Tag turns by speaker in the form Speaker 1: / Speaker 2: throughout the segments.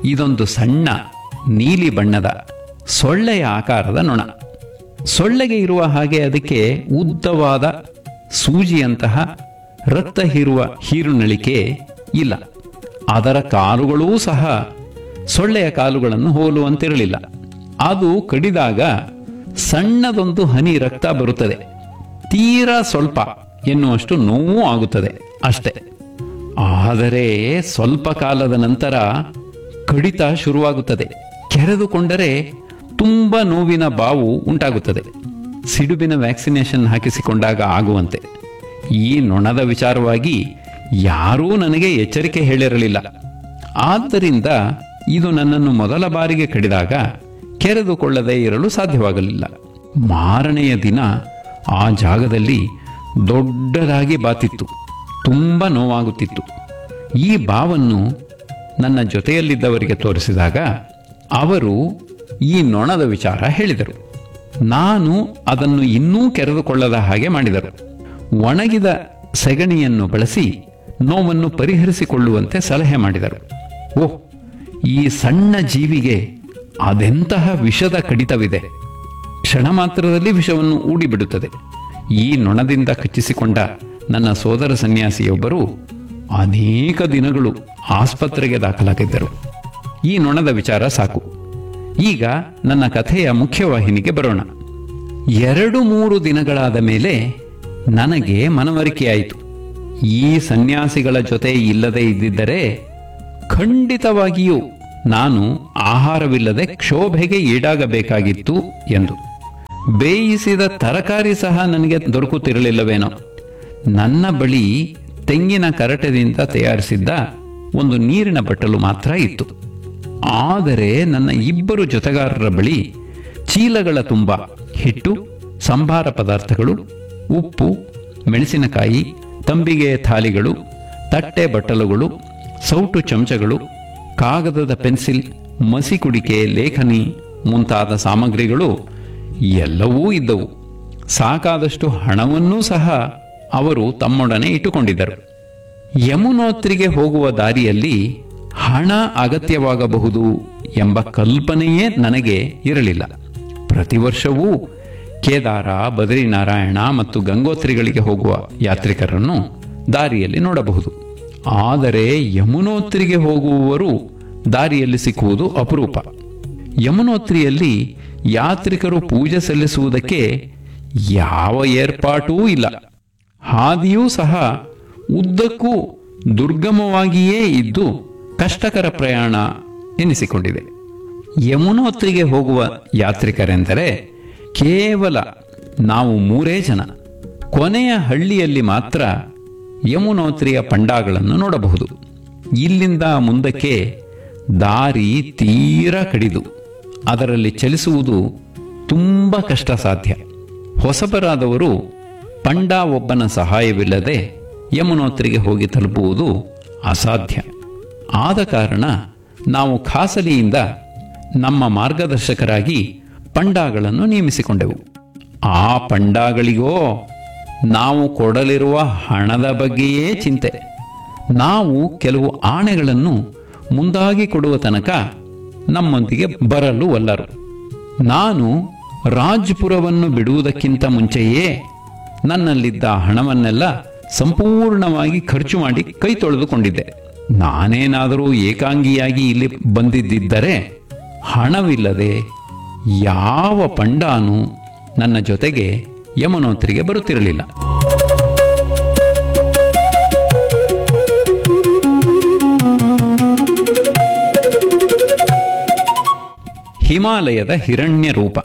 Speaker 1: ಇದೊಂದು ಸಣ್ಣ ನೀಲಿ ಬಣ್ಣದ ಸೊಳ್ಳೆಯ ಆಕಾರದ ನೊಣ ಸೊಳ್ಳೆಗೆ ಇರುವ ಹಾಗೆ ಅದಕ್ಕೆ ಉದ್ದವಾದ ಸೂಜಿಯಂತಹ ರಕ್ತ ಹೀರುವ ಹೀರುನಳಿಕೆ ಇಲ್ಲ ಅದರ ಕಾಲುಗಳೂ ಸಹ ಸೊಳ್ಳೆಯ ಕಾಲುಗಳನ್ನು ಹೋಲುವಂತಿರಲಿಲ್ಲ ಅದು ಕಡಿದಾಗ ಸಣ್ಣದೊಂದು ಹನಿ ರಕ್ತ ಬರುತ್ತದೆ ತೀರಾ ಸ್ವಲ್ಪ ಎನ್ನುವಷ್ಟು ನೋವು ಆಗುತ್ತದೆ ಅಷ್ಟೇ ಆದರೆ ಸ್ವಲ್ಪ ಕಾಲದ ನಂತರ ಕಡಿತ ಶುರುವಾಗುತ್ತದೆ ಕೆರೆದುಕೊಂಡರೆ ತುಂಬ ನೋವಿನ ಬಾವು ಉಂಟಾಗುತ್ತದೆ ಸಿಡುಬಿನ ವ್ಯಾಕ್ಸಿನೇಷನ್ ಹಾಕಿಸಿಕೊಂಡಾಗ ಆಗುವಂತೆ ಈ ನೊಣದ ವಿಚಾರವಾಗಿ ಯಾರೂ ನನಗೆ ಎಚ್ಚರಿಕೆ ಹೇಳಿರಲಿಲ್ಲ ಆದ್ದರಿಂದ ಇದು ನನ್ನನ್ನು ಮೊದಲ ಬಾರಿಗೆ ಕಡಿದಾಗ ಕೆರೆದುಕೊಳ್ಳದೆ ಇರಲು ಸಾಧ್ಯವಾಗಲಿಲ್ಲ ಮಾರನೆಯ ದಿನ ಆ ಜಾಗದಲ್ಲಿ ದೊಡ್ಡದಾಗಿ ಬಾತಿತ್ತು ತುಂಬ ನೋವಾಗುತ್ತಿತ್ತು ಈ ಬಾವನ್ನು ನನ್ನ ಜೊತೆಯಲ್ಲಿದ್ದವರಿಗೆ ತೋರಿಸಿದಾಗ ಅವರು ಈ ನೊಣದ ವಿಚಾರ ಹೇಳಿದರು ನಾನು ಅದನ್ನು ಇನ್ನೂ ಕೆರೆದುಕೊಳ್ಳದ ಹಾಗೆ ಮಾಡಿದರು ಒಣಗಿದ ಸೆಗಣಿಯನ್ನು ಬಳಸಿ ನೋವನ್ನು ಪರಿಹರಿಸಿಕೊಳ್ಳುವಂತೆ ಸಲಹೆ ಮಾಡಿದರು ಓಹ್ ಈ ಸಣ್ಣ ಜೀವಿಗೆ ಅದೆಂತಹ ವಿಷದ ಕಡಿತವಿದೆ ಕ್ಷಣ ಮಾತ್ರದಲ್ಲಿ ವಿಷವನ್ನು ಊಡಿಬಿಡುತ್ತದೆ ಈ ನೊಣದಿಂದ ಕಚ್ಚಿಸಿಕೊಂಡ ನನ್ನ ಸೋದರ ಸನ್ಯಾಸಿಯೊಬ್ಬರು ಅನೇಕ ದಿನಗಳು ಆಸ್ಪತ್ರೆಗೆ ದಾಖಲಾಗಿದ್ದರು ಈ ನೊಣದ ವಿಚಾರ ಸಾಕು ಈಗ ನನ್ನ ಕಥೆಯ ಮುಖ್ಯವಾಹಿನಿಗೆ ಬರೋಣ ಎರಡು ಮೂರು ದಿನಗಳಾದ ಮೇಲೆ ನನಗೆ ಮನವರಿಕೆಯಾಯಿತು ಈ ಸನ್ಯಾಸಿಗಳ ಜೊತೆ ಇಲ್ಲದೆ ಇದ್ದಿದ್ದರೆ ಖಂಡಿತವಾಗಿಯೂ ನಾನು ಆಹಾರವಿಲ್ಲದೆ ಕ್ಷೋಭೆಗೆ ಈಡಾಗಬೇಕಾಗಿತ್ತು ಎಂದು ಬೇಯಿಸಿದ ತರಕಾರಿ ಸಹ ನನಗೆ ದೊರಕುತ್ತಿರಲಿಲ್ಲವೇನೋ ನನ್ನ ಬಳಿ ತೆಂಗಿನ ಕರಟದಿಂದ ತಯಾರಿಸಿದ್ದ ಒಂದು ನೀರಿನ ಬಟ್ಟಲು ಮಾತ್ರ ಇತ್ತು ಆದರೆ ನನ್ನ ಇಬ್ಬರು ಜೊತೆಗಾರರ ಬಳಿ ಚೀಲಗಳ ತುಂಬ ಹಿಟ್ಟು ಸಂಭಾರ ಪದಾರ್ಥಗಳು ಉಪ್ಪು ಮೆಣಸಿನಕಾಯಿ ತಂಬಿಗೆ ಥಾಲಿಗಳು ತಟ್ಟೆ ಬಟ್ಟಲುಗಳು ಸೌಟು ಚಮಚಗಳು ಕಾಗದದ ಪೆನ್ಸಿಲ್ ಮಸಿ ಕುಡಿಕೆ ಲೇಖನಿ ಮುಂತಾದ ಸಾಮಗ್ರಿಗಳು ಎಲ್ಲವೂ ಇದ್ದವು ಸಾಕಾದಷ್ಟು ಹಣವನ್ನೂ ಸಹ ಅವರು ತಮ್ಮೊಡನೆ ಇಟ್ಟುಕೊಂಡಿದ್ದರು ಯಮುನೋತ್ರಿಗೆ ಹೋಗುವ ದಾರಿಯಲ್ಲಿ ಹಣ ಅಗತ್ಯವಾಗಬಹುದು ಎಂಬ ಕಲ್ಪನೆಯೇ ನನಗೆ ಇರಲಿಲ್ಲ ಪ್ರತಿ ವರ್ಷವೂ ಕೇದಾರ ಬದರಿನಾರಾಯಣ ಮತ್ತು ಗಂಗೋತ್ರಿಗಳಿಗೆ ಹೋಗುವ ಯಾತ್ರಿಕರನ್ನು ದಾರಿಯಲ್ಲಿ ನೋಡಬಹುದು ಆದರೆ ಯಮುನೋತ್ರಿಗೆ ಹೋಗುವವರು ದಾರಿಯಲ್ಲಿ ಸಿಕ್ಕುವುದು ಅಪರೂಪ ಯಮುನೋತ್ರಿಯಲ್ಲಿ ಯಾತ್ರಿಕರು ಪೂಜೆ ಸಲ್ಲಿಸುವುದಕ್ಕೆ ಯಾವ ಏರ್ಪಾಟೂ ಇಲ್ಲ ಹಾದಿಯೂ ಸಹ ಉದ್ದಕ್ಕೂ ದುರ್ಗಮವಾಗಿಯೇ ಇದ್ದು ಕಷ್ಟಕರ ಪ್ರಯಾಣ ಎನಿಸಿಕೊಂಡಿದೆ ಯಮುನೋತ್ರಿಗೆ ಹೋಗುವ ಯಾತ್ರಿಕರೆಂದರೆ ಕೇವಲ ನಾವು ಮೂರೇ ಜನ ಕೊನೆಯ ಹಳ್ಳಿಯಲ್ಲಿ ಮಾತ್ರ ಯಮುನೋತ್ರಿಯ ಪಂಡಾಗಳನ್ನು ನೋಡಬಹುದು ಇಲ್ಲಿಂದ ಮುಂದಕ್ಕೆ ದಾರಿ ತೀರಾ ಕಡಿದು ಅದರಲ್ಲಿ ಚಲಿಸುವುದು ತುಂಬ ಕಷ್ಟ ಸಾಧ್ಯ ಹೊಸಬರಾದವರು ಪಂಡ ಒಬ್ಬನ ಸಹಾಯವಿಲ್ಲದೆ ಯಮುನೋತ್ರಿಗೆ ಹೋಗಿ ತಲುಪುವುದು ಅಸಾಧ್ಯ ಆದ ಕಾರಣ ನಾವು ಖಾಸಲಿಯಿಂದ ನಮ್ಮ ಮಾರ್ಗದರ್ಶಕರಾಗಿ ಪಂಡಾಗಳನ್ನು ನೇಮಿಸಿಕೊಂಡೆವು ಆ ಪಂಡಾಗಳಿಗೋ ನಾವು ಕೊಡಲಿರುವ ಹಣದ ಬಗ್ಗೆಯೇ ಚಿಂತೆ ನಾವು ಕೆಲವು ಆಣೆಗಳನ್ನು ಮುಂದಾಗಿ ಕೊಡುವ ತನಕ ನಮ್ಮೊಂದಿಗೆ ಬರಲು ಒಲ್ಲರು ನಾನು ರಾಜ್ಪುರವನ್ನು ಬಿಡುವುದಕ್ಕಿಂತ ಮುಂಚೆಯೇ ನನ್ನಲ್ಲಿದ್ದ ಹಣವನ್ನೆಲ್ಲ ಸಂಪೂರ್ಣವಾಗಿ ಖರ್ಚು ಮಾಡಿ ಕೈ ತೊಳೆದುಕೊಂಡಿದ್ದೆ ನಾನೇನಾದರೂ ಏಕಾಂಗಿಯಾಗಿ ಇಲ್ಲಿ ಬಂದಿದ್ದರೆ ಹಣವಿಲ್ಲದೆ ಯಾವ ಪಂಡಾನು ನನ್ನ ಜೊತೆಗೆ ಯಮನೋತ್ರಿಗೆ ಬರುತ್ತಿರಲಿಲ್ಲ ಹಿಮಾಲಯದ ಹಿರಣ್ಯ ರೂಪ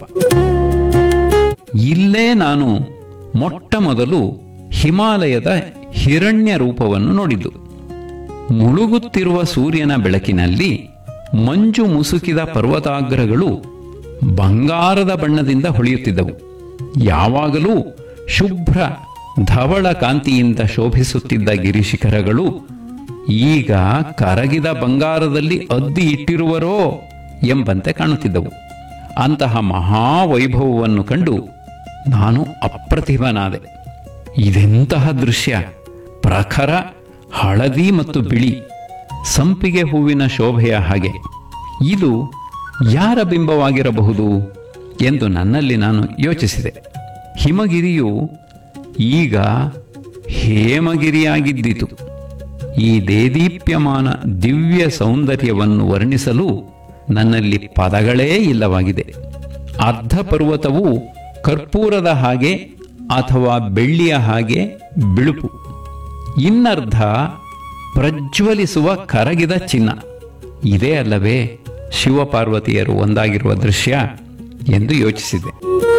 Speaker 1: ಇಲ್ಲೇ ನಾನು ಮೊಟ್ಟ ಮೊದಲು ಹಿಮಾಲಯದ ಹಿರಣ್ಯ ರೂಪವನ್ನು ನೋಡಿದ್ದು ಮುಳುಗುತ್ತಿರುವ ಸೂರ್ಯನ ಬೆಳಕಿನಲ್ಲಿ ಮಂಜು ಮುಸುಕಿದ ಪರ್ವತಾಗ್ರಗಳು ಬಂಗಾರದ ಬಣ್ಣದಿಂದ ಹೊಳೆಯುತ್ತಿದ್ದವು ಯಾವಾಗಲೂ ಶುಭ್ರ ಧವಳ ಕಾಂತಿಯಿಂದ ಶೋಭಿಸುತ್ತಿದ್ದ ಗಿರಿಶಿಖರಗಳು ಈಗ ಕರಗಿದ ಬಂಗಾರದಲ್ಲಿ ಅದ್ದಿ ಇಟ್ಟಿರುವರೋ ಎಂಬಂತೆ ಕಾಣುತ್ತಿದ್ದವು ಅಂತಹ ಮಹಾವೈಭವವನ್ನು ಕಂಡು ನಾನು ಅಪ್ರತಿಭನಾದೆ ಇದೆಂತಹ ದೃಶ್ಯ ಪ್ರಖರ ಹಳದಿ ಮತ್ತು ಬಿಳಿ ಸಂಪಿಗೆ ಹೂವಿನ ಶೋಭೆಯ ಹಾಗೆ ಇದು ಯಾರ ಬಿಂಬವಾಗಿರಬಹುದು ಎಂದು ನನ್ನಲ್ಲಿ ನಾನು ಯೋಚಿಸಿದೆ ಹಿಮಗಿರಿಯು ಈಗ ಹೇಮಗಿರಿಯಾಗಿದ್ದಿತು ಈ ದೇದೀಪ್ಯಮಾನ ದಿವ್ಯ ಸೌಂದರ್ಯವನ್ನು ವರ್ಣಿಸಲು ನನ್ನಲ್ಲಿ ಪದಗಳೇ ಇಲ್ಲವಾಗಿದೆ ಅರ್ಧ ಪರ್ವತವು ಕರ್ಪೂರದ ಹಾಗೆ ಅಥವಾ ಬೆಳ್ಳಿಯ ಹಾಗೆ ಬಿಳುಪು ಇನ್ನರ್ಧ ಪ್ರಜ್ವಲಿಸುವ ಕರಗಿದ ಚಿನ್ನ ಇದೇ ಅಲ್ಲವೇ ಶಿವಪಾರ್ವತಿಯರು ಒಂದಾಗಿರುವ ದೃಶ್ಯ ಎಂದು ಯೋಚಿಸಿದೆ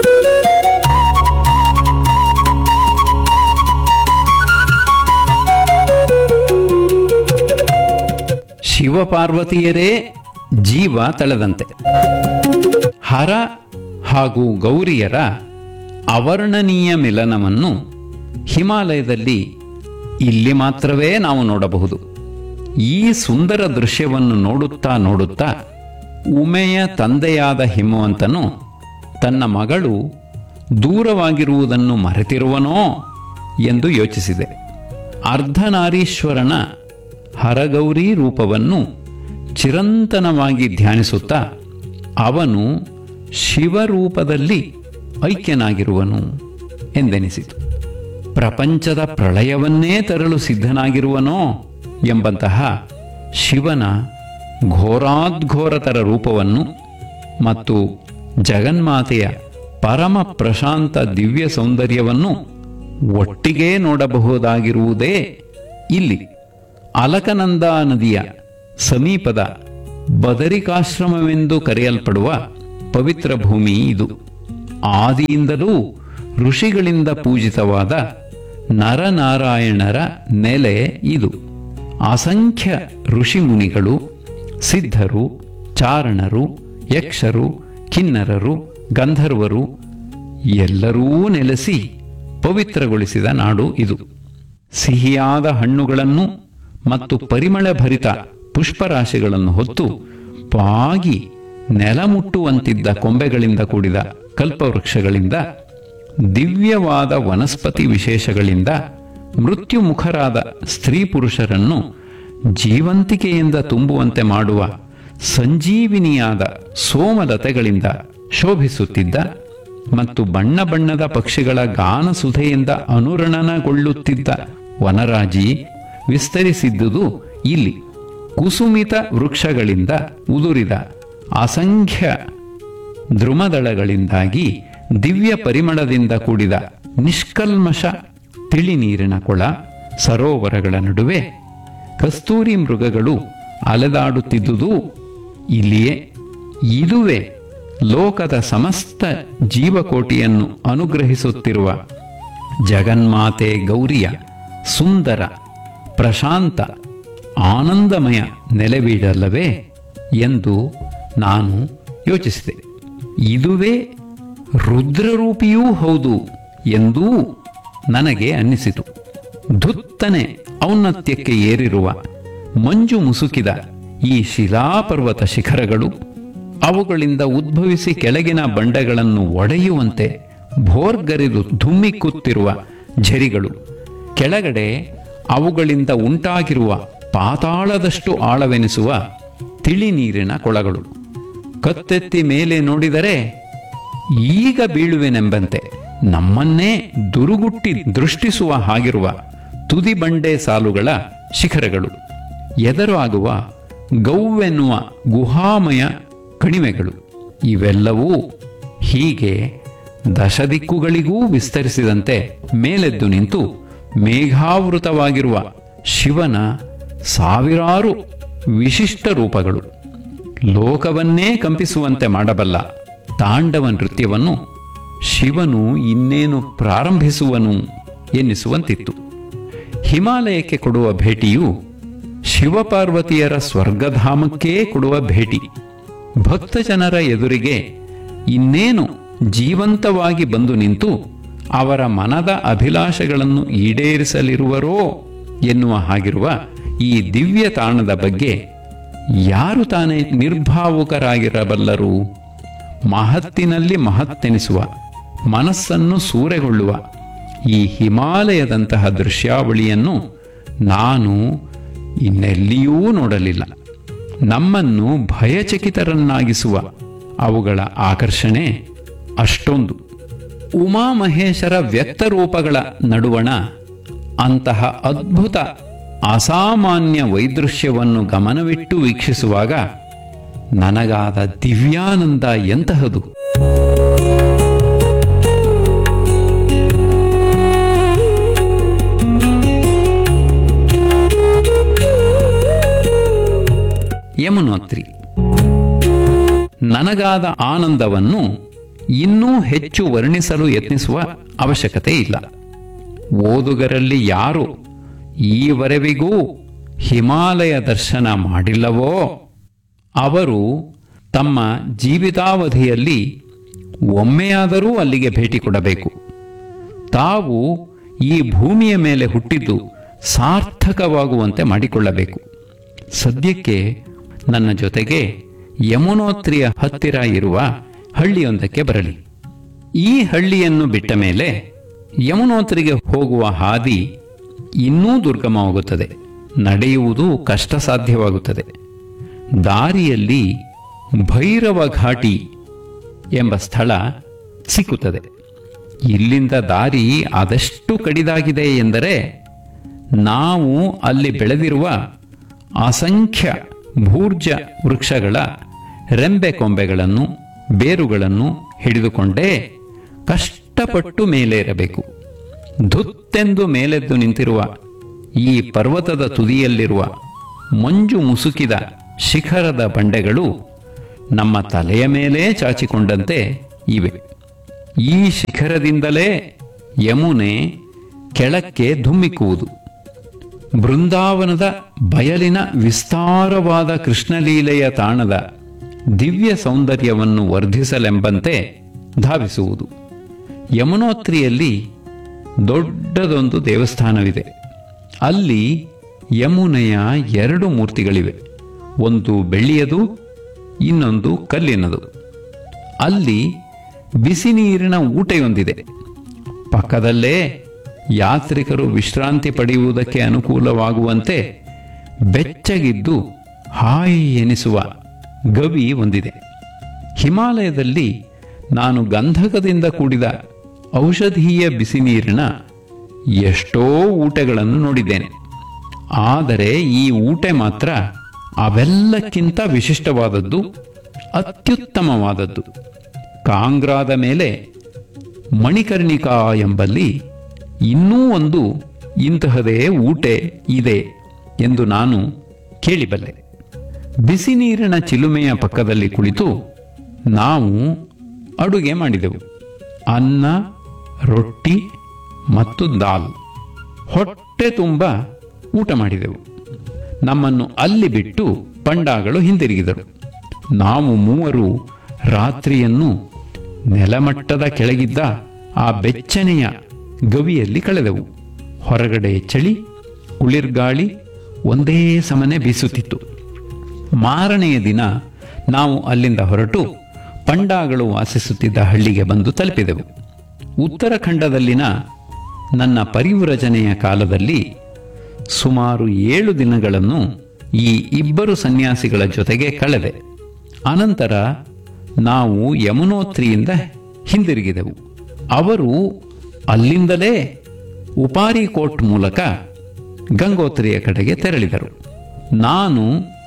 Speaker 1: ಶಿವಪಾರ್ವತಿಯರೇ ಜೀವ ತಳೆದಂತೆ ಹರ ಹಾಗೂ ಗೌರಿಯರ ಅವರ್ಣನೀಯ ಮಿಲನವನ್ನು ಹಿಮಾಲಯದಲ್ಲಿ ಇಲ್ಲಿ ಮಾತ್ರವೇ ನಾವು ನೋಡಬಹುದು ಈ ಸುಂದರ ದೃಶ್ಯವನ್ನು ನೋಡುತ್ತಾ ನೋಡುತ್ತಾ ಉಮೆಯ ತಂದೆಯಾದ ಹಿಮವಂತನು ತನ್ನ ಮಗಳು ದೂರವಾಗಿರುವುದನ್ನು ಮರೆತಿರುವನೋ ಎಂದು ಯೋಚಿಸಿದೆ ಅರ್ಧನಾರೀಶ್ವರನ ಹರಗೌರಿ ರೂಪವನ್ನು ಚಿರಂತನವಾಗಿ ಧ್ಯಾನಿಸುತ್ತಾ ಅವನು ಶಿವರೂಪದಲ್ಲಿ ಐಕ್ಯನಾಗಿರುವನು ಎಂದೆನಿಸಿತು ಪ್ರಪಂಚದ ಪ್ರಳಯವನ್ನೇ ತರಲು ಸಿದ್ಧನಾಗಿರುವನೋ ಎಂಬಂತಹ ಶಿವನ ಘೋರಾದ್ಘೋರತರ ರೂಪವನ್ನು ಮತ್ತು ಜಗನ್ಮಾತೆಯ ಪರಮ ಪ್ರಶಾಂತ ದಿವ್ಯ ಸೌಂದರ್ಯವನ್ನು ಒಟ್ಟಿಗೆ ನೋಡಬಹುದಾಗಿರುವುದೇ ಇಲ್ಲಿ ಅಲಕನಂದ ನದಿಯ ಸಮೀಪದ ಬದರಿಕಾಶ್ರಮವೆಂದು ಕರೆಯಲ್ಪಡುವ ಪವಿತ್ರ ಭೂಮಿ ಇದು ಆದಿಯಿಂದಲೂ ಋಷಿಗಳಿಂದ ಪೂಜಿತವಾದ ನರನಾರಾಯಣರ ನೆಲೆ ಇದು ಅಸಂಖ್ಯ ಋಷಿಮುನಿಗಳು ಸಿದ್ಧರು ಚಾರಣರು ಯಕ್ಷರು ಕಿನ್ನರರು ಗಂಧರ್ವರು ಎಲ್ಲರೂ ನೆಲೆಸಿ ಪವಿತ್ರಗೊಳಿಸಿದ ನಾಡು ಇದು ಸಿಹಿಯಾದ ಹಣ್ಣುಗಳನ್ನು ಮತ್ತು ಪರಿಮಳಭರಿತ ಪುಷ್ಪರಾಶಿಗಳನ್ನು ಹೊತ್ತು ಬಾಗಿ ನೆಲಮುಟ್ಟುವಂತಿದ್ದ ಕೊಂಬೆಗಳಿಂದ ಕೂಡಿದ ಕಲ್ಪವೃಕ್ಷಗಳಿಂದ ದಿವ್ಯವಾದ ವನಸ್ಪತಿ ವಿಶೇಷಗಳಿಂದ ಮೃತ್ಯುಮುಖರಾದ ಸ್ತ್ರೀ ಪುರುಷರನ್ನು ಜೀವಂತಿಕೆಯಿಂದ ತುಂಬುವಂತೆ ಮಾಡುವ ಸಂಜೀವಿನಿಯಾದ ಸೋಮಲತೆಗಳಿಂದ ಶೋಭಿಸುತ್ತಿದ್ದ ಮತ್ತು ಬಣ್ಣ ಬಣ್ಣದ ಪಕ್ಷಿಗಳ ಗಾನಸುಧೆಯಿಂದ ಅನುರಣನಗೊಳ್ಳುತ್ತಿದ್ದ ವನರಾಜಿ ವಿಸ್ತರಿಸಿದ್ದುದು ಇಲ್ಲಿ ಕುಸುಮಿತ ವೃಕ್ಷಗಳಿಂದ ಉದುರಿದ ಅಸಂಖ್ಯ ದ್ರುಮದಳಗಳಿಂದಾಗಿ ದಿವ್ಯ ಪರಿಮಳದಿಂದ ಕೂಡಿದ ನಿಷ್ಕಲ್ಮಶ ತಿಳಿ ನೀರಿನ ಕೊಳ ಸರೋವರಗಳ ನಡುವೆ ಕಸ್ತೂರಿ ಮೃಗಗಳು ಅಲೆದಾಡುತ್ತಿದ್ದುದು ಇಲ್ಲಿಯೇ ಇದುವೇ ಲೋಕದ ಸಮಸ್ತ ಜೀವಕೋಟಿಯನ್ನು ಅನುಗ್ರಹಿಸುತ್ತಿರುವ ಜಗನ್ಮಾತೆ ಗೌರಿಯ ಸುಂದರ ಪ್ರಶಾಂತ ಆನಂದಮಯ ನೆಲೆವೀಡಲ್ಲವೇ ಎಂದು ನಾನು ಯೋಚಿಸಿದೆ ಇದುವೇ ರುದ್ರರೂಪಿಯೂ ಹೌದು ಎಂದೂ ನನಗೆ ಅನ್ನಿಸಿತು ಧುತ್ತನೆ ಔನ್ನತ್ಯಕ್ಕೆ ಏರಿರುವ ಮಂಜು ಮುಸುಕಿದ ಈ ಶಿಲಾಪರ್ವತ ಶಿಖರಗಳು ಅವುಗಳಿಂದ ಉದ್ಭವಿಸಿ ಕೆಳಗಿನ ಬಂಡೆಗಳನ್ನು ಒಡೆಯುವಂತೆ ಭೋರ್ಗರಿದು ಧುಮ್ಮಿಕ್ಕುತ್ತಿರುವ ಝರಿಗಳು ಕೆಳಗಡೆ ಅವುಗಳಿಂದ ಉಂಟಾಗಿರುವ ಪಾತಾಳದಷ್ಟು ಆಳವೆನಿಸುವ ತಿಳಿ ನೀರಿನ ಕೊಳಗಳು ಕತ್ತೆತ್ತಿ ಮೇಲೆ ನೋಡಿದರೆ ಈಗ ಬೀಳುವೆನೆಂಬಂತೆ ನಮ್ಮನ್ನೇ ದುರುಗುಟ್ಟಿ ದೃಷ್ಟಿಸುವ ಹಾಗಿರುವ ತುದಿ ಬಂಡೆ ಸಾಲುಗಳ ಶಿಖರಗಳು ಎದುರಾಗುವ ಗೌವೆನ್ನುವ ಗುಹಾಮಯ ಕಣಿವೆಗಳು ಇವೆಲ್ಲವೂ ಹೀಗೆ ದಶದಿಕ್ಕುಗಳಿಗೂ ವಿಸ್ತರಿಸಿದಂತೆ ಮೇಲೆದ್ದು ನಿಂತು ಮೇಘಾವೃತವಾಗಿರುವ ಶಿವನ ಸಾವಿರಾರು ವಿಶಿಷ್ಟ ರೂಪಗಳು ಲೋಕವನ್ನೇ ಕಂಪಿಸುವಂತೆ ಮಾಡಬಲ್ಲ ತಾಂಡವ ನೃತ್ಯವನ್ನು ಶಿವನು ಇನ್ನೇನು ಪ್ರಾರಂಭಿಸುವನು ಎನ್ನಿಸುವಂತಿತ್ತು ಹಿಮಾಲಯಕ್ಕೆ ಕೊಡುವ ಭೇಟಿಯು ಶಿವಪಾರ್ವತಿಯರ ಸ್ವರ್ಗಧಾಮಕ್ಕೇ ಕೊಡುವ ಭೇಟಿ ಭಕ್ತ ಜನರ ಎದುರಿಗೆ ಇನ್ನೇನು ಜೀವಂತವಾಗಿ ಬಂದು ನಿಂತು ಅವರ ಮನದ ಅಭಿಲಾಷೆಗಳನ್ನು ಈಡೇರಿಸಲಿರುವರೋ ಎನ್ನುವ ಹಾಗಿರುವ ಈ ದಿವ್ಯ ತಾಣದ ಬಗ್ಗೆ ಯಾರು ತಾನೇ ನಿರ್ಭಾವುಕರಾಗಿರಬಲ್ಲರು ಮಹತ್ತಿನಲ್ಲಿ ಮಹತ್ತೆನಿಸುವ ಮನಸ್ಸನ್ನು ಸೂರೆಗೊಳ್ಳುವ ಈ ಹಿಮಾಲಯದಂತಹ ದೃಶ್ಯಾವಳಿಯನ್ನು ನಾನು ಇನ್ನೆಲ್ಲಿಯೂ ನೋಡಲಿಲ್ಲ ನಮ್ಮನ್ನು ಭಯಚಕಿತರನ್ನಾಗಿಸುವ ಅವುಗಳ ಆಕರ್ಷಣೆ ಅಷ್ಟೊಂದು ಉಮಾಮಹೇಶರ ವ್ಯಕ್ತರೂಪಗಳ ನಡುವಣ ಅಂತಹ ಅದ್ಭುತ ಅಸಾಮಾನ್ಯ ವೈದೃಶ್ಯವನ್ನು ಗಮನವಿಟ್ಟು ವೀಕ್ಷಿಸುವಾಗ ನನಗಾದ ದಿವ್ಯಾನಂದ ಎಂತಹದು ಯಮುನೋತ್ರಿ ನನಗಾದ ಆನಂದವನ್ನು ಇನ್ನೂ ಹೆಚ್ಚು ವರ್ಣಿಸಲು ಯತ್ನಿಸುವ ಅವಶ್ಯಕತೆ ಇಲ್ಲ ಓದುಗರಲ್ಲಿ ಯಾರು ಈವರೆವಿಗೂ ಹಿಮಾಲಯ ದರ್ಶನ ಮಾಡಿಲ್ಲವೋ ಅವರು ತಮ್ಮ ಜೀವಿತಾವಧಿಯಲ್ಲಿ ಒಮ್ಮೆಯಾದರೂ ಅಲ್ಲಿಗೆ ಭೇಟಿ ಕೊಡಬೇಕು ತಾವು ಈ ಭೂಮಿಯ ಮೇಲೆ ಹುಟ್ಟಿದ್ದು ಸಾರ್ಥಕವಾಗುವಂತೆ ಮಾಡಿಕೊಳ್ಳಬೇಕು ಸದ್ಯಕ್ಕೆ ನನ್ನ ಜೊತೆಗೆ ಯಮುನೋತ್ರಿಯ ಹತ್ತಿರ ಇರುವ ಹಳ್ಳಿಯೊಂದಕ್ಕೆ ಬರಲಿ ಈ ಹಳ್ಳಿಯನ್ನು ಬಿಟ್ಟ ಮೇಲೆ ಯಮುನೋತ್ರಿಗೆ ಹೋಗುವ ಹಾದಿ ಇನ್ನೂ ದುರ್ಗಮವಾಗುತ್ತದೆ ನಡೆಯುವುದು ಕಷ್ಟ ಸಾಧ್ಯವಾಗುತ್ತದೆ ದಾರಿಯಲ್ಲಿ ಭೈರವ ಘಾಟಿ ಎಂಬ ಸ್ಥಳ ಸಿಕ್ಕುತ್ತದೆ ಇಲ್ಲಿಂದ ದಾರಿ ಆದಷ್ಟು ಕಡಿದಾಗಿದೆ ಎಂದರೆ ನಾವು ಅಲ್ಲಿ ಬೆಳೆದಿರುವ ಅಸಂಖ್ಯ ಭೂರ್ಜ ವೃಕ್ಷಗಳ ರೆಂಬೆ ಕೊಂಬೆಗಳನ್ನು ಬೇರುಗಳನ್ನು ಹಿಡಿದುಕೊಂಡೇ ಕಷ್ಟಪಟ್ಟು ಮೇಲೇರಬೇಕು ಧುತ್ತೆಂದು ಮೇಲೆದ್ದು ನಿಂತಿರುವ ಈ ಪರ್ವತದ ತುದಿಯಲ್ಲಿರುವ ಮಂಜು ಮುಸುಕಿದ ಶಿಖರದ ಬಂಡೆಗಳು ನಮ್ಮ ತಲೆಯ ಮೇಲೇ ಚಾಚಿಕೊಂಡಂತೆ ಇವೆ ಈ ಶಿಖರದಿಂದಲೇ ಯಮುನೆ ಕೆಳಕ್ಕೆ ಧುಮ್ಮಿಕ್ಕುವುದು ಬೃಂದಾವನದ ಬಯಲಿನ ವಿಸ್ತಾರವಾದ ಕೃಷ್ಣಲೀಲೆಯ ತಾಣದ ದಿವ್ಯ ಸೌಂದರ್ಯವನ್ನು ವರ್ಧಿಸಲೆಂಬಂತೆ ಧಾವಿಸುವುದು ಯಮುನೋತ್ರಿಯಲ್ಲಿ ದೊಡ್ಡದೊಂದು ದೇವಸ್ಥಾನವಿದೆ ಅಲ್ಲಿ ಯಮುನೆಯ ಎರಡು ಮೂರ್ತಿಗಳಿವೆ ಒಂದು ಬೆಳ್ಳಿಯದು ಇನ್ನೊಂದು ಕಲ್ಲಿನದು ಅಲ್ಲಿ ಬಿಸಿ ನೀರಿನ ಊಟೆಯೊಂದಿದೆ ಪಕ್ಕದಲ್ಲೇ ಯಾತ್ರಿಕರು ವಿಶ್ರಾಂತಿ ಪಡೆಯುವುದಕ್ಕೆ ಅನುಕೂಲವಾಗುವಂತೆ ಬೆಚ್ಚಗಿದ್ದು ಹಾಯಿ ಎನಿಸುವ ಗವಿ ಒಂದಿದೆ ಹಿಮಾಲಯದಲ್ಲಿ ನಾನು ಗಂಧಕದಿಂದ ಕೂಡಿದ ಔಷಧೀಯ ಬಿಸಿ ನೀರಿನ ಎಷ್ಟೋ ಊಟಗಳನ್ನು ನೋಡಿದ್ದೇನೆ ಆದರೆ ಈ ಊಟೆ ಮಾತ್ರ ಅವೆಲ್ಲಕ್ಕಿಂತ ವಿಶಿಷ್ಟವಾದದ್ದು ಅತ್ಯುತ್ತಮವಾದದ್ದು ಕಾಂಗ್ರಾದ ಮೇಲೆ ಮಣಿಕರ್ಣಿಕಾ ಎಂಬಲ್ಲಿ ಇನ್ನೂ ಒಂದು ಇಂತಹದೇ ಊಟೆ ಇದೆ ಎಂದು ನಾನು ಕೇಳಿಬಲ್ಲೆ ಬಿಸಿ ನೀರಿನ ಚಿಲುಮೆಯ ಪಕ್ಕದಲ್ಲಿ ಕುಳಿತು ನಾವು ಅಡುಗೆ ಮಾಡಿದೆವು ಅನ್ನ ರೊಟ್ಟಿ ಮತ್ತು ದಾಲ್ ಹೊಟ್ಟೆ ತುಂಬ ಊಟ ಮಾಡಿದೆವು ನಮ್ಮನ್ನು ಅಲ್ಲಿ ಬಿಟ್ಟು ಪಂಡಾಗಳು ಹಿಂದಿರುಗಿದರು ನಾವು ಮೂವರು ರಾತ್ರಿಯನ್ನು ನೆಲಮಟ್ಟದ ಕೆಳಗಿದ್ದ ಆ ಬೆಚ್ಚನೆಯ ಗವಿಯಲ್ಲಿ ಕಳೆದೆವು ಹೊರಗಡೆ ಚಳಿ ಕುಳಿರ್ಗಾಳಿ ಒಂದೇ ಸಮನೆ ಬೀಸುತ್ತಿತ್ತು ಮಾರನೆಯ ದಿನ ನಾವು ಅಲ್ಲಿಂದ ಹೊರಟು ಪಂಡಾಗಳು ವಾಸಿಸುತ್ತಿದ್ದ ಹಳ್ಳಿಗೆ ಬಂದು ತಲುಪಿದೆವು ಉತ್ತರಾಖಂಡದಲ್ಲಿನ ನನ್ನ ಪರಿವ್ರಜನೆಯ ಕಾಲದಲ್ಲಿ ಸುಮಾರು ಏಳು ದಿನಗಳನ್ನು ಈ ಇಬ್ಬರು ಸನ್ಯಾಸಿಗಳ ಜೊತೆಗೆ ಕಳೆದೆ ಅನಂತರ ನಾವು ಯಮುನೋತ್ರಿಯಿಂದ ಹಿಂದಿರುಗಿದೆವು ಅವರು ಅಲ್ಲಿಂದಲೇ ಉಪಾರಿಕೋಟ್ ಮೂಲಕ ಗಂಗೋತ್ರಿಯ ಕಡೆಗೆ ತೆರಳಿದರು ನಾನು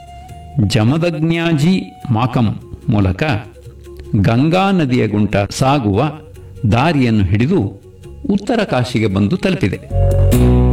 Speaker 1: ಜಮದಗ್ನ್ಯಾಜಿ ಮಾಕಂ ಮೂಲಕ ಗಂಗಾ ನದಿಯ ಗುಂಟ ಸಾಗುವ ದಾರಿಯನ್ನು ಹಿಡಿದು ಉತ್ತರ ಕಾಶಿಗೆ ಬಂದು ತಲುಪಿದೆ